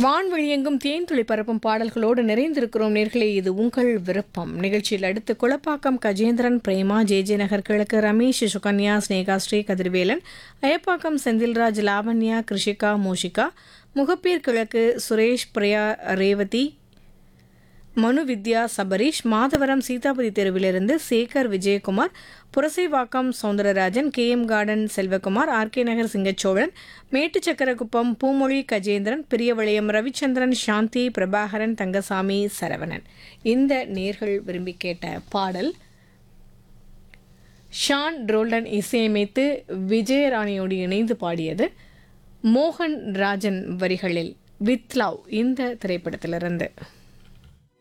வான்வெளியெங்கும் தேன் துளி பரப்பும் பாடல்களோடு நிறைந்திருக்கிறோம் நேர்களே இது உங்கள் விருப்பம் நிகழ்ச்சியில் அடுத்து குளப்பாக்கம் கஜேந்திரன் பிரேமா ஜே ஜே நகர் கிழக்கு ரமேஷ் சுகன்யா ஸ்னேகா ஸ்ரீ கதிர்வேலன் அயப்பாக்கம் செந்தில்ராஜ் லாவண்யா கிருஷிகா மூஷிகா முகப்பேர் கிழக்கு சுரேஷ் பிரியா ரேவதி மனு வித்யா சபரீஷ் மாதவரம் சீதாபதி தெருவிலிருந்து Sekar Vijayakumar Purasaivakkam Soundararajan K M garden Selvakumar RK Nagar Singacholan Mettuchakkarakuppam Poomozhi Gajendran Priyavalayam Ravichandran Shanthi Prabhakaran Thangasamy Saravanan இந்த நேர்கள் விரும்பி கேட்ட பாடல் ஷான் ரோல்டன் இசையமைத்து விஜயராணியோடு இணைந்து பாடியது மோகன் ராஜன் வரிகளில் வித் லவ் இந்த திரைப்படத்திலிருந்து